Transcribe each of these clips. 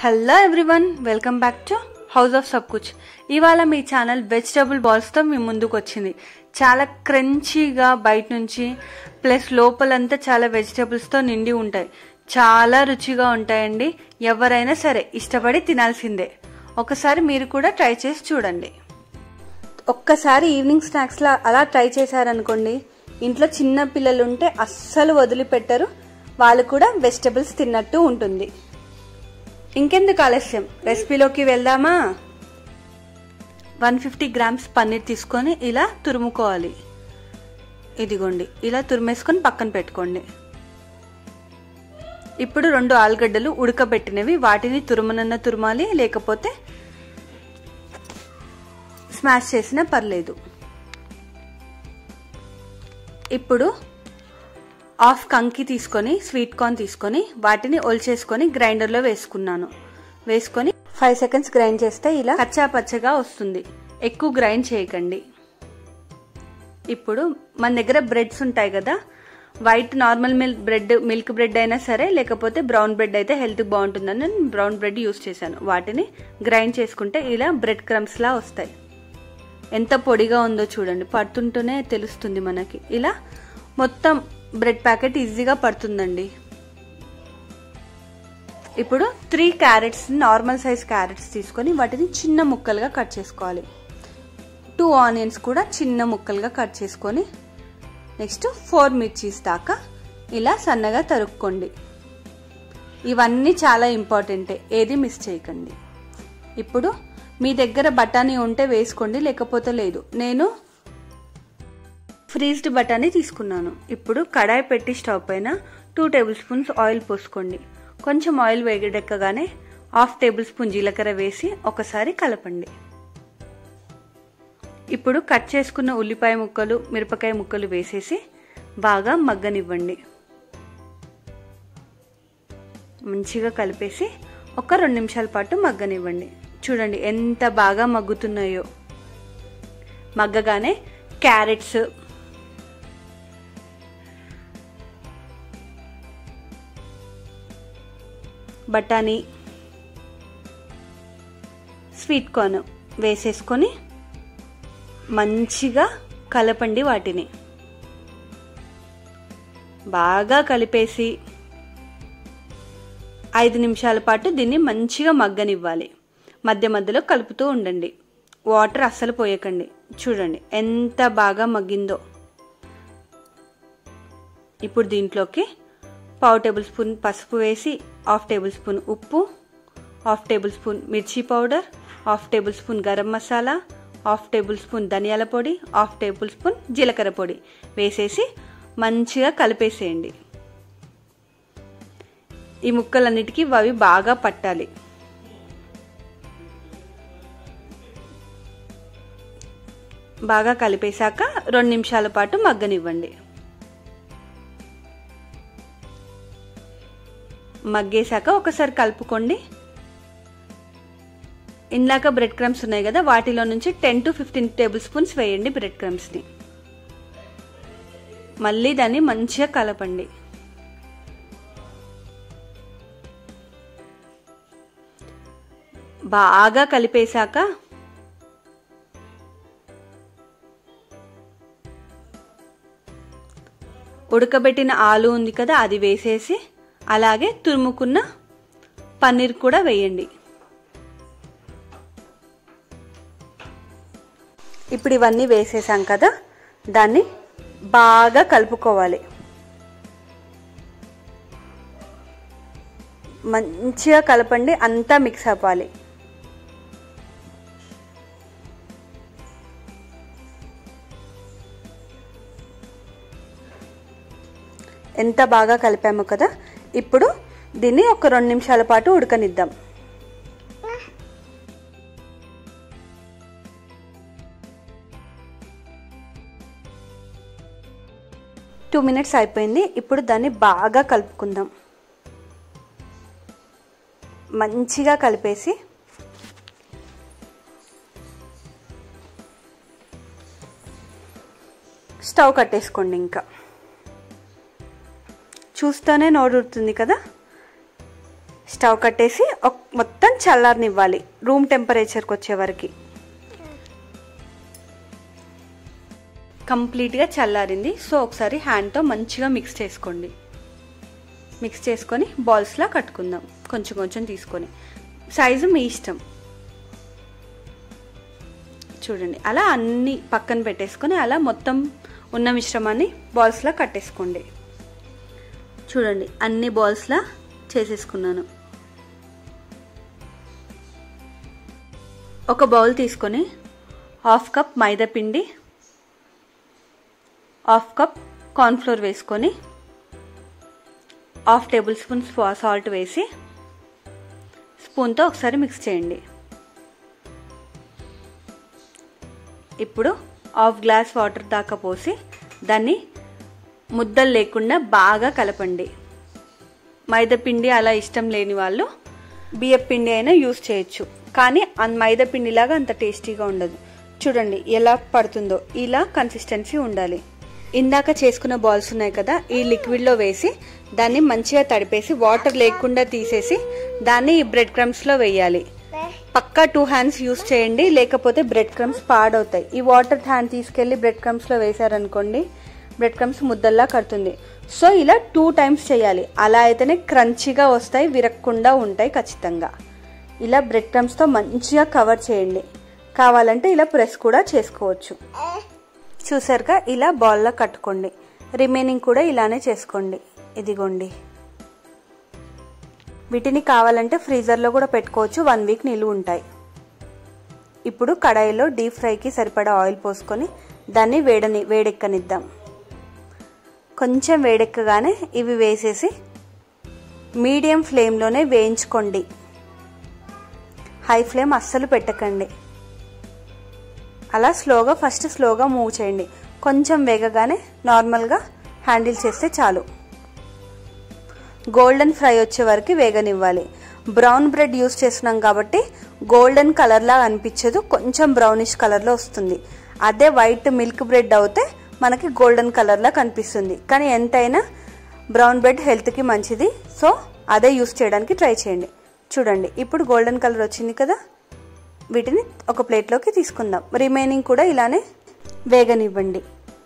hello everyone welcome back to house of Sab Kuch ఇవాళ మీ channel vegetable బాల్స్తో మీ ముందుకు వచ్చింది చాలా క్రంచీగా బయట నుంచి ప్లస్ లోపలంతా చాలా వెజిటబుల్స్తో నిండి ఉంటాయి చాలా రుచిగా ఉంటాయండి ఎవరైనా సరే ఇష్టపడి తినాల్సిందే ఒకసారి మీరు కూడా ట్రై చేసి చూడండి ఒక్కసారి ఈవినింగ్ స్నాక్స్లా అలా ట్రై చేశారనుకోండి ఇంట్లో చిన్న పిల్లలు ఉంటే అస్సలు వదిలిపెట్టరు వాళ్ళు కూడా వెజిటబుల్స్ తిన్నట్టు ఉంటుంది ఇంకెందుకు ఆలస్యం రెసిపీలోకి వెళ్దామా వన్ ఫిఫ్టీ గ్రామ్స్ పన్నీర్ తీసుకొని ఇలా తురుముకోవాలి ఇదిగోండి ఇలా తురిమేసుకొని పక్కన పెట్టుకోండి ఇప్పుడు రెండు ఆలుగడ్డలు ఉడకబెట్టినవి వాటిని తురుమనన్న తురుమాలి లేకపోతే స్మాష్ చేసినా పర్లేదు ఇప్పుడు హాఫ్ కంకి తీసుకొని స్వీట్ కార్న్ తీసుకొని వాటిని ఒలిచేసుకొని గ్రైండర్లో వేసుకున్నాను వేసుకొని ఫైవ్ సెకండ్స్ గ్రైండ్ చేస్తే ఇలా కచ్చా పచ్చగా వస్తుంది ఎక్కువ గ్రైండ్ చేయకండి ఇప్పుడు మన దగ్గర బ్రెడ్స్ ఉంటాయి కదా white normal milk bread milk bread అయినా సరే లేకపోతే బ్రౌన్ బ్రెడ్ అయితే హెల్త్ బాగుంటుందని నేను బ్రౌన్ బ్రెడ్ యూస్ చేశాను వాటిని గ్రైండ్ చేసుకుంటే ఇలా బ్రెడ్ క్రమ్స్ లా వస్తాయి ఎంత పొడిగా ఉందో చూడండి పడుతుంటూనే తెలుస్తుంది మనకి ఇలా మొత్తం బ్రెడ్ ప్యాకెట్ ఈజీగా పడుతుందండి ఇప్పుడు three carrots normal size carrots తీసుకొని వాటిని చిన్న ముక్కలుగా కట్ చేసుకోవాలి టూ ఆనియన్స్ కూడా చిన్న ముక్కలుగా కట్ చేసుకొని నెక్స్ట్ ఫోర్ మిర్చీస్ దాకా ఇలా సన్నగా తరుక్కోండి ఇవన్నీ చాలా ఇంపార్టెంటే ఏది మిస్ చేయకండి ఇప్పుడు మీ దగ్గర బఠానీ ఉంటే వేసుకోండి లేకపోతే లేదు నేను ఫ్రీజ్డ్ బఠానీ తీసుకున్నాను ఇప్పుడు కడాయి పెట్టి స్టవ్ పైన టూ టేబుల్ స్పూన్స్ ఆయిల్ పోసుకోండి కొంచెం ఆయిల్ వేగడెక్కగానే హాఫ్ టేబుల్ స్పూన్ జీలకర్ర వేసి ఒకసారి కలపండి ఇప్పుడు కట్ చేసుకున్న ఉల్లిపాయ ముక్కలు మిరపకాయ ముక్కలు వేసేసి బాగా మగ్గనివ్వండి మంచిగా కలిపేసి ఒక రెండు నిమిషాల పాటు మగ్గనివ్వండి చూడండి ఎంత బాగా మగ్గుతున్నాయో మగ్గగానే క్యారెట్స్ బఠానీ స్వీట్ కార్న్ వేసేసుకొని మంచిగా కలపండి వాటిని బాగా కలిపేసి ఐదు నిమిషాల పాటు దీన్ని మంచిగా మగ్గనివ్వాలి మధ్య మధ్యలో కలుపుతూ ఉండండి వాటర్ అస్సలు పోయకండి చూడండి ఎంత బాగా మగ్గిందో ఇప్పుడు దీంట్లోకి పావు టేబుల్ స్పూన్ పసుపు వేసి హాఫ్ టేబుల్ స్పూన్ ఉప్పు హాఫ్ టేబుల్ స్పూన్ మిర్చి powder half table spoon garam masala half table spoon ధనియాల పొడి హాఫ్ టేబుల్ స్పూన్ జీలకర్ర పొడి వేసేసి మంచిగా కలిపేసేయండి ఈ ముక్కలన్నిటికీ అవి బాగా పట్టాలి బాగా కలిపేశాక రెండు నిమిషాల పాటు మగ్గనివ్వండి మగ్గేశాక ఒకసారి కలుపుకోండి ఇందాక బ్రెడ్ క్రమ్స్ ఉన్నాయి కదా వాటిలో నుంచి ten to fifteen table spoons వేయండి బ్రెడ్ క్రమ్స్ని మళ్ళీ దాన్ని మంచిగా కలపండి బాగా కలిపేశాక ఉడకబెట్టిన ఆలు ఉంది కదా అది వేసేసి అలాగే తురుముకున్న పన్నీర్ కూడా వేయండి ఇప్పుడు ఇవన్నీ వేసేసాం కదా దాన్ని బాగా కలుపుకోవాలి మంచిగా కలపండి అంతా మిక్స్ అవ్వాలి ఎంత బాగా కలిపామో కదా ఇప్పుడు దీన్ని ఒక రెండు నిమిషాల పాటు ఉడకనిద్దాం టూ మినిట్స్ అయిపోయింది ఇప్పుడు దాన్ని బాగా కలుపుకుందాం మంచిగా కలిపేసి స్టవ్ కట్టేసుకోండి ఇంకా చూస్తూనే నోరుతుంది కదా స్టవ్ కట్టేసి ఒక- మొత్తం చల్లారనివ్వాలి రూమ్ టెంపరేచర్కి వచ్చే వరకు కంప్లీట్గా చల్లారింది సో ఒకసారి హ్యాండ్తో మంచిగా మిక్స్ చేసుకోండి మిక్స్ చేసుకొని బాల్స్లా కట్టుకుందాం కొంచెం కొంచెం తీసుకొని సైజు మీ ఇష్టం చూడండి అలా అన్ని పక్కన పెట్టేసుకొని అలా మొత్తం ఉన్న మిశ్రమాన్ని బాల్స్లా కట్టేసుకోండి చూడండి అన్ని బాల్స్లా చేసేసుకున్నాను ఒక బౌల్ తీసుకొని హాఫ్ కప్ మైదా పిండి హాఫ్ కప్ కార్న్ఫ్లోర్ వేసుకొని హాఫ్ టేబుల్ స్పూన్ సాల్ట్ వేసి స్పూన్తో ఒకసారి మిక్స్ చేయండి ఇప్పుడు హాఫ్ గ్లాస్ వాటర్ దాకా పోసి దాన్ని ముద్దలు లేకుండా బాగా కలపండి మైదా పిండి అలా ఇష్టం లేని వాళ్ళు బియ్యం పిండి అయినా యూస్ చేయొచ్చు కానీ అన్ మైదా పిండిలాగా అంత టేస్టీగా ఉండదు చూడండి ఎలా పడుతుందో ఇలా కన్సిస్టెన్సీ ఉండాలి ఇందాక చేసుకున్న బాల్స్ ఉన్నాయి కదా ఈ లిక్విడ్లో వేసి దాన్ని మంచిగా తడిపేసి వాటర్ లేకుండా తీసేసి దాన్ని ఈ బ్రెడ్ క్రమ్స్లో వేయాలి పక్కా టూ హ్యాండ్స్ యూస్ చేయండి లేకపోతే బ్రెడ్ క్రమ్స్ పాడవుతాయి ఈ వాటర్ హ్యాండ్ తీసుకెళ్లి బ్రెడ్ క్రమ్స్లో వేశారనుకోండి బ్రెడ్ క్రమ్స్ ముద్దల్లా కడుతుంది సో ఇలా టూ టైమ్స్ చేయాలి అలా అయితేనే క్రంచీగా వస్తాయి విరక్కుండా ఉంటాయి ఖచ్చితంగా ఇలా బ్రెడ్ క్రమ్స్తో మంచిగా కవర్ చేయండి కావాలంటే ఇలా ప్రెస్ కూడా చేసుకోవచ్చు చూసారుగా ఇలా బాల్లా కట్టుకోండి రిమైనింగ్ కూడా ఇలానే చేసుకోండి ఇదిగోండి వీటిని కావాలంటే ఫ్రీజర్లో కూడా పెట్టుకోవచ్చు వన్ వీక్ నిలువ ఉంటాయి ఇప్పుడు కడాయిలో డీప్ ఫ్రైకి సరిపడా ఆయిల్ పోసుకొని దాన్ని వేడని వేడెక్కనిద్దాం కొంచెం వేడెక్కగానే ఇవి వేసేసి మీడియం ఫ్లేమ్లోనే వేయించుకోండి హై ఫ్లేమ్ అస్సలు పెట్టకండి అలా స్లోగా ఫస్ట్ స్లోగా మూవ్ చేయండి కొంచెం వేగగానే నార్మల్గా హ్యాండిల్ చేస్తే చాలు గోల్డెన్ ఫ్రై వచ్చే వరకు వేగనివ్వాలి బ్రౌన్ బ్రెడ్ యూస్ చేస్తున్నాం కాబట్టి గోల్డెన్ కలర్లా అనిపించదు కొంచెం బ్రౌనిష్ కలర్లో వస్తుంది అదే వైట్ మిల్క్ బ్రెడ్ అవుతే మనకి గోల్డెన్ కలర్లా కనిపిస్తుంది కానీ ఎంతైనా బ్రౌన్ బ్రెడ్ హెల్త్కి మంచిది సో అదే యూస్ చేయడానికి ట్రై చేయండి చూడండి ఇప్పుడు గోల్డెన్ కలర్ వచ్చింది కదా వీటిని ఒక ప్లేట్లోకి తీసుకుందాం రిమైనింగ్ కూడా ఇలానే వేగనివ్వండి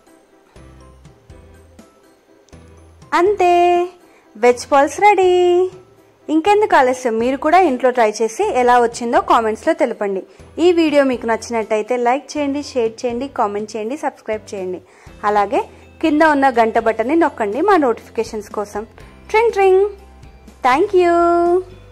అంతే వెజ్ బాల్స్ రెడీ ఇంకెందుకు ఆలస్యం మీరు కూడా ఇంట్లో ట్రై చేసి ఎలా వచ్చిందో కామెంట్స్లో తెలపండి ఈ వీడియో మీకు నచ్చినట్టయితే లైక్ చేయండి షేర్ చేయండి కామెంట్ చేయండి సబ్స్క్రైబ్ చేయండి అలాగే కింద ఉన్న గంట బటన్ని నొక్కండి మా నోటిఫికేషన్స్ కోసం ట్రింగ్ ట్రింగ్ థ్యాంక్ యూ